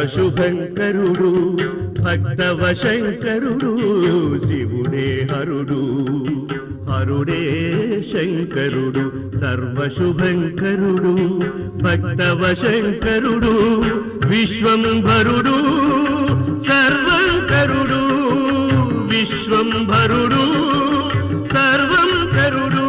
సర్వశుభంకరుడు భక్తవ శంకరుడు శివుడే హరుడు హరుడే శంకరుడు సర్వశుభంకరుడు భక్తవ శంకరుడు విశ్వంభరుడు సర్వంకరుడు విశ్వంభరుడు సర్వంకరుడు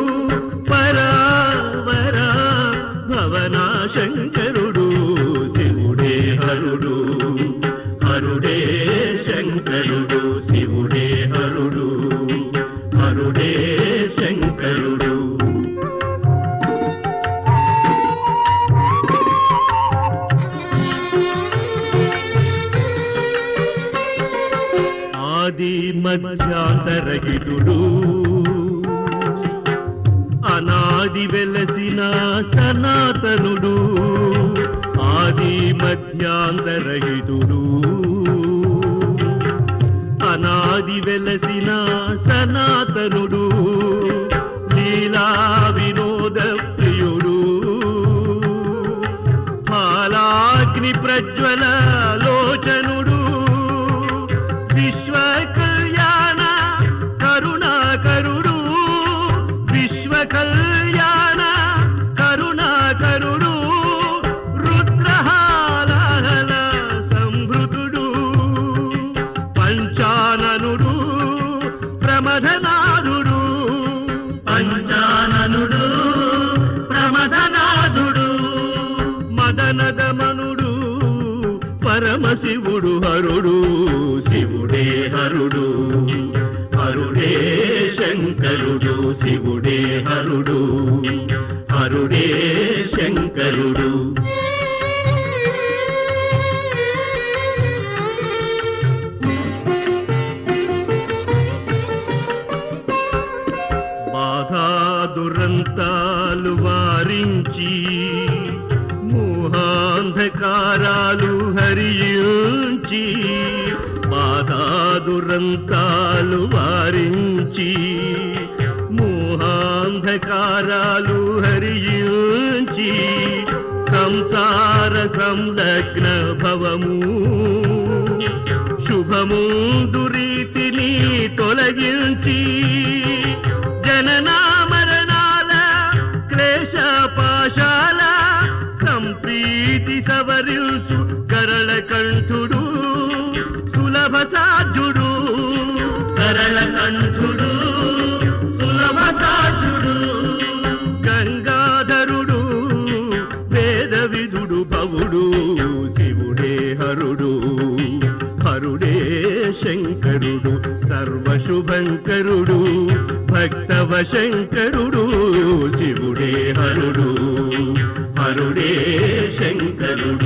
పరావరా భవనాశంకరుడు శివుడే హరుడు హరుడే శంకరుడు శివుడే హరుడు హరుడే శంకరుడు ఆది మధ్యాంతరహితుడు అనాది వెలసిన సనాతనుడు ఆది మధ్యాంతరహితుడు అనాది వెలసిన సనాతనుడు లీలా వినోద ప్రియుడు హాలాగ్ని ప్రజ్వల లోచనుడు విశ్వ కళ్యాణ కరుణాకరుడు విశ్వ కళ్యాణ కరుణాకరుడు రుద్రహాలహల సంభృతుడు పంచాననుడు ప్రమథనాథుడు పంచాననుడు ప్రమథనాథుడు మదనదమనుడు పరమశివుడు హరుడు శివుడే హరుడు హరుడే శంకరుడు శివుడే హరుడు హరుడే శంకరుడు బాధా దురంతాలు వారించి మోహాంధకారాలు హరించి బాధా దురంతాలు వారించి మోహాంధకారాలు హరించి సంసార సంలగ్న భవము శుభము దురీతిని తొలగించి జననా మరణాల క్లేశ పాశాల సంప్రీతి సవరించు కరళ కంఠుడు సులభ సాధ్యుడు కరళ కంఠుడు సులభ సాధ్యుడు గంగాధరుడు వేద విధుడు భవుడు శివుడే హరుడు హరుడే శంకరుడు సర్వశుభంకరుడు భక్తవ శంకరుడు శివుడే హరుడు హరుడే శంకరుడు